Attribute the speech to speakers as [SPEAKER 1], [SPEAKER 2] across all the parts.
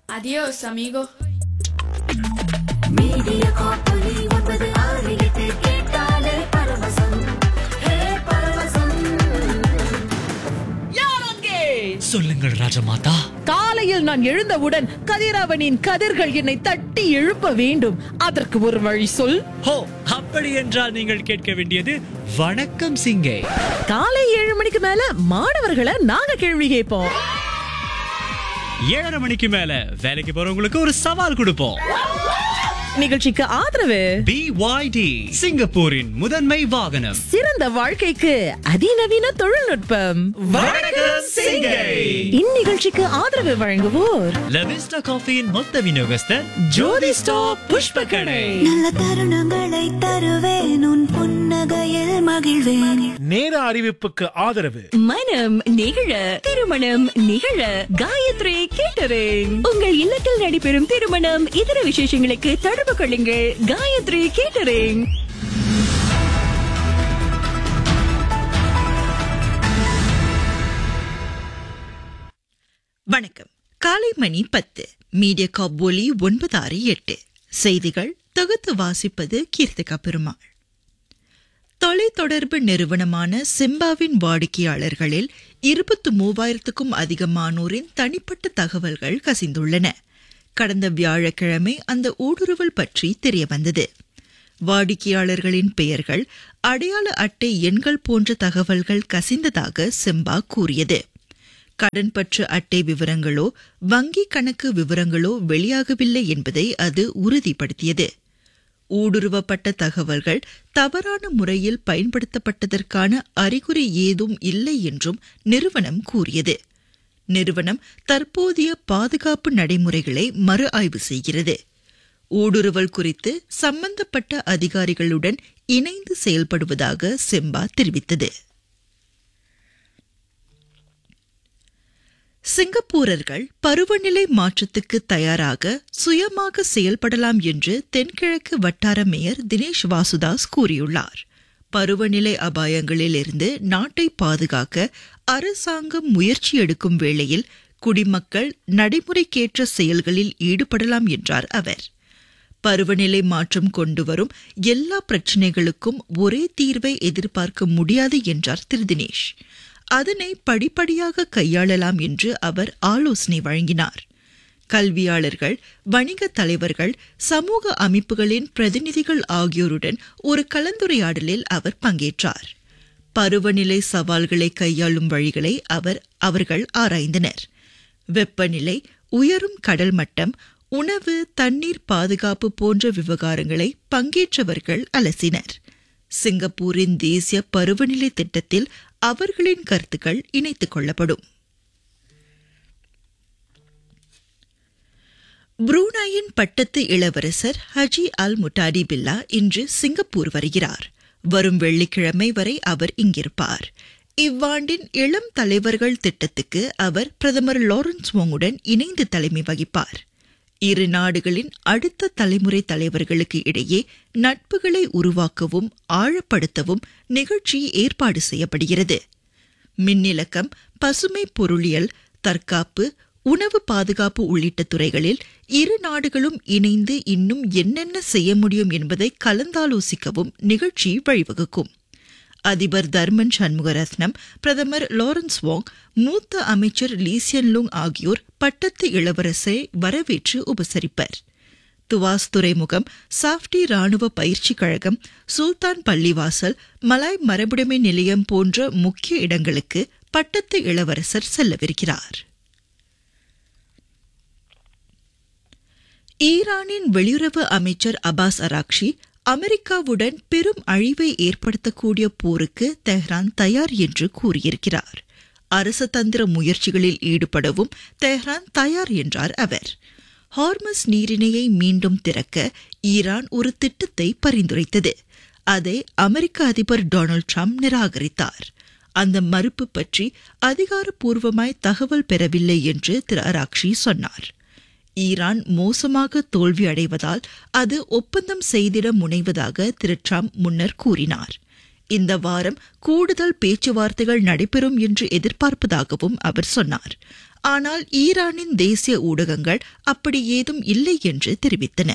[SPEAKER 1] Adiós, amigo.
[SPEAKER 2] Media காப்பொலி ஒன்பது ஆறு எட்டு கேட்டாலே பரவசம் ஹே பரவசம்
[SPEAKER 3] சொல்லுங்கள் ராஜமாதா
[SPEAKER 4] காலையில் நான் எழுந்தவுடன் கதிரவனின் கதிர்கள் என்னை தட்டி எழுப்ப வேண்டும் அதற்கு ஒரு வழி சொல்
[SPEAKER 3] ஹோ அப்படி என்றால் நீங்கள் கேட்க வேண்டியது வணக்கம் சிங்கே
[SPEAKER 4] காலை ஏழு மணிக்கு மேல மாணவர்களை நாங்க கேள்வி கேட்போம்
[SPEAKER 3] ஏழரை மணிக்கு மேல வேலைக்கு போறவங்களுக்கு ஒரு சவால் கொடுப்போம்
[SPEAKER 4] நிகழ்ச்சிக்கு ஆதரவு
[SPEAKER 3] பிஒய்டி சிங்கப்பூரின் முதன்மை வாகனம்
[SPEAKER 4] சிறந்த வாழ்க்கைக்கு அதிநவீன தொழில்நுட்பம்
[SPEAKER 3] வணக்கம் சிங்கே
[SPEAKER 4] இந்நிகழ்ச்சிக்கு ஆதரவு வழங்குவோர்
[SPEAKER 3] லவிஸ்டா காஃபியின் மொத்த விநியோகஸ்தர் ஜோதி ஸ்டாப் புஷ்ப கடை
[SPEAKER 2] நல்ல தருணங்களை தருவேன் உன் புன்னகையில் மகிழ்வேன்
[SPEAKER 5] நேர அறிவிப்புக்கு ஆதரவு
[SPEAKER 6] மனம் நிகழ திருமணம் நிகழ காயத்ரி கேட்டரிங் உங்கள் இல்லத்தில் நடைபெறும் திருமணம் இதர விசேஷங்களுக்கு தொடர்பு கொள்ளுங்கள் காயத்ரி கேட்டரிங்
[SPEAKER 7] வணக்கம் காலை மணி பத்து மீடியா காப் ஒலி ஒன்பது ஆறு எட்டு செய்திகள் தொகுத்து வாசிப்பது கீர்த்திகா பெருமாள் தொலைத்தொடர்பு நிறுவனமான சிம்பாவின் வாடிக்கையாளர்களில் இருபத்து மூவாயிரத்துக்கும் அதிகமானோரின் தனிப்பட்ட தகவல்கள் கசிந்துள்ளன கடந்த வியாழக்கிழமை அந்த ஊடுருவல் பற்றி தெரியவந்தது வாடிக்கையாளர்களின் பெயர்கள் அடையாள அட்டை எண்கள் போன்ற தகவல்கள் கசிந்ததாக சிம்பா கூறியது கடன் பற்று அட்டை விவரங்களோ வங்கி கணக்கு விவரங்களோ வெளியாகவில்லை என்பதை அது உறுதிப்படுத்தியது ஊடுருவப்பட்ட தகவல்கள் தவறான முறையில் பயன்படுத்தப்பட்டதற்கான அறிகுறி ஏதும் இல்லை என்றும் நிறுவனம் கூறியது நிறுவனம் தற்போதைய பாதுகாப்பு நடைமுறைகளை மறு ஆய்வு செய்கிறது ஊடுருவல் குறித்து சம்பந்தப்பட்ட அதிகாரிகளுடன் இணைந்து செயல்படுவதாக செம்பா தெரிவித்தது சிங்கப்பூரர்கள் பருவநிலை மாற்றத்துக்கு தயாராக சுயமாக செயல்படலாம் என்று தென்கிழக்கு வட்டார மேயர் தினேஷ் வாசுதாஸ் கூறியுள்ளார் பருவநிலை அபாயங்களிலிருந்து நாட்டை பாதுகாக்க அரசாங்கம் முயற்சி எடுக்கும் வேளையில் குடிமக்கள் நடைமுறைக்கேற்ற செயல்களில் ஈடுபடலாம் என்றார் அவர் பருவநிலை மாற்றம் கொண்டு வரும் எல்லா பிரச்சினைகளுக்கும் ஒரே தீர்வை எதிர்பார்க்க முடியாது என்றார் திரு தினேஷ் அதனை படிப்படியாக கையாளலாம் என்று அவர் ஆலோசனை வழங்கினார் கல்வியாளர்கள் வணிக தலைவர்கள் சமூக அமைப்புகளின் பிரதிநிதிகள் ஆகியோருடன் ஒரு கலந்துரையாடலில் அவர் பங்கேற்றார் பருவநிலை சவால்களை கையாளும் வழிகளை அவர் அவர்கள் ஆராய்ந்தனர் வெப்பநிலை உயரும் கடல் மட்டம் உணவு தண்ணீர் பாதுகாப்பு போன்ற விவகாரங்களை பங்கேற்றவர்கள் அலசினர் சிங்கப்பூரின் தேசிய பருவநிலை திட்டத்தில் அவர்களின் கருத்துக்கள் இணைத்துக் கொள்ளப்படும் புரூனாயின் பட்டத்து இளவரசர் ஹஜி அல் முட்டாடி பில்லா இன்று சிங்கப்பூர் வருகிறார் வரும் வெள்ளிக்கிழமை வரை அவர் இங்கிருப்பார் இவ்வாண்டின் இளம் தலைவர்கள் திட்டத்துக்கு அவர் பிரதமர் லாரன்ஸ் வோங்குடன் இணைந்து தலைமை வகிப்பார் இரு நாடுகளின் அடுத்த தலைமுறை தலைவர்களுக்கு இடையே நட்புகளை உருவாக்கவும் ஆழப்படுத்தவும் நிகழ்ச்சி ஏற்பாடு செய்யப்படுகிறது மின்னிலக்கம் பசுமை பொருளியல் தற்காப்பு உணவு பாதுகாப்பு உள்ளிட்ட துறைகளில் இரு நாடுகளும் இணைந்து இன்னும் என்னென்ன செய்ய முடியும் என்பதை கலந்தாலோசிக்கவும் நிகழ்ச்சி வழிவகுக்கும் அதிபர் தர்மன் சண்முகரத்னம் பிரதமர் லாரன்ஸ் வாங் மூத்த அமைச்சர் லீசியன் லுங் ஆகியோர் பட்டத்து இளவரசரை வரவேற்று உபசரிப்பர் துவாஸ் துறைமுகம் சாஃப்டி ராணுவ பயிற்சி கழகம் சுல்தான் பள்ளிவாசல் மலாய் மரபுடைமை நிலையம் போன்ற முக்கிய இடங்களுக்கு பட்டத்து இளவரசர் செல்லவிருக்கிறார் ஈரானின் வெளியுறவு அமைச்சர் அபாஸ் அராக்ஷி அமெரிக்காவுடன் பெரும் அழிவை ஏற்படுத்தக்கூடிய போருக்கு தெஹ்ரான் தயார் என்று கூறியிருக்கிறார் அரசதந்திர முயற்சிகளில் ஈடுபடவும் தெஹ்ரான் தயார் என்றார் அவர் ஹார்மஸ் நீரிணையை மீண்டும் திறக்க ஈரான் ஒரு திட்டத்தை பரிந்துரைத்தது அதை அமெரிக்க அதிபர் டொனால்ட் ட்ரம்ப் நிராகரித்தார் அந்த மறுப்பு பற்றி அதிகாரப்பூர்வமாய் தகவல் பெறவில்லை என்று திரு அராக்ஷி சொன்னார் ஈரான் மோசமாக தோல்வி அடைவதால் அது ஒப்பந்தம் செய்திட முனைவதாக திரு ட்ரம்ப் முன்னர் கூறினார் இந்த வாரம் கூடுதல் பேச்சுவார்த்தைகள் நடைபெறும் என்று எதிர்பார்ப்பதாகவும் அவர் சொன்னார் ஆனால் ஈரானின் தேசிய ஊடகங்கள் அப்படி ஏதும் இல்லை என்று தெரிவித்தன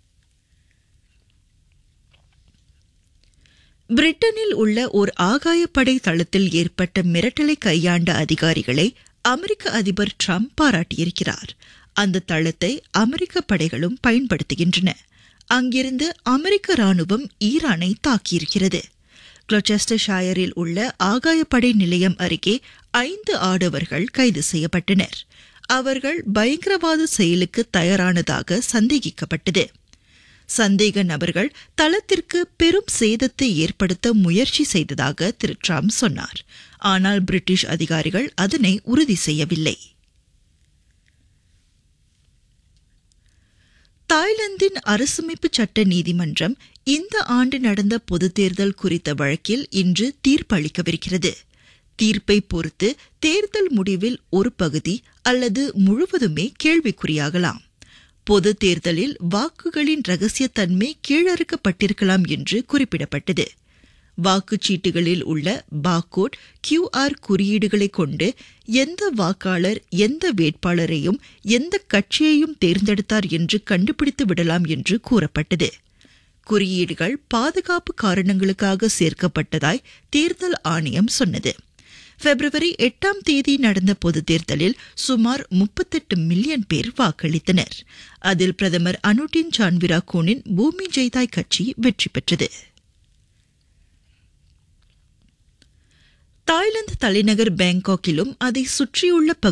[SPEAKER 7] பிரிட்டனில் உள்ள ஓர் ஆகாயப்படை தளத்தில் ஏற்பட்ட மிரட்டலை கையாண்ட அதிகாரிகளை அமெரிக்க அதிபர் ட்ரம்ப் பாராட்டியிருக்கிறார் அந்த தளத்தை அமெரிக்க படைகளும் பயன்படுத்துகின்றன அங்கிருந்து அமெரிக்க ராணுவம் ஈரானை தாக்கியிருக்கிறது குளோச்செஸ்டர்ஷாயரில் உள்ள ஆகாயப்படை நிலையம் அருகே ஐந்து ஆடவர்கள் கைது செய்யப்பட்டனர் அவர்கள் பயங்கரவாத செயலுக்கு தயாரானதாக சந்தேகிக்கப்பட்டது சந்தேக நபர்கள் தளத்திற்கு பெரும் சேதத்தை ஏற்படுத்த முயற்சி செய்ததாக திரு ட்ரம்ப் சொன்னார் ஆனால் பிரிட்டிஷ் அதிகாரிகள் அதனை உறுதி செய்யவில்லை தாய்லாந்தின் அரசமைப்பு சட்ட நீதிமன்றம் இந்த ஆண்டு நடந்த பொதுத் தேர்தல் குறித்த வழக்கில் இன்று தீர்ப்பளிக்கவிருக்கிறது தீர்ப்பை பொறுத்து தேர்தல் முடிவில் ஒரு பகுதி அல்லது முழுவதுமே கேள்விக்குறியாகலாம் பொது தேர்தலில் வாக்குகளின் ரகசியத்தன்மை கீழறுக்கப்பட்டிருக்கலாம் என்று குறிப்பிடப்பட்டது வாக்குச்சீட்டுகளில் உள்ள பாக்கோட் கியூஆர் குறியீடுகளை கொண்டு எந்த வாக்காளர் எந்த வேட்பாளரையும் எந்த கட்சியையும் தேர்ந்தெடுத்தார் என்று கண்டுபிடித்து விடலாம் என்று கூறப்பட்டது குறியீடுகள் பாதுகாப்பு காரணங்களுக்காக சேர்க்கப்பட்டதாய் தேர்தல் ஆணையம் சொன்னது பிப்ரவரி எட்டாம் தேதி நடந்த பொதுத் தேர்தலில் சுமார் முப்பத்தெட்டு மில்லியன் பேர் வாக்களித்தனர் அதில் பிரதமர் அனுட்டின் சான்விரா கோனின் பூமி ஜெய்தாய் கட்சி வெற்றி பெற்றது தாய்லாந்து தலைநகர் பேங்காக்கிலும் அதை சுற்றியுள்ள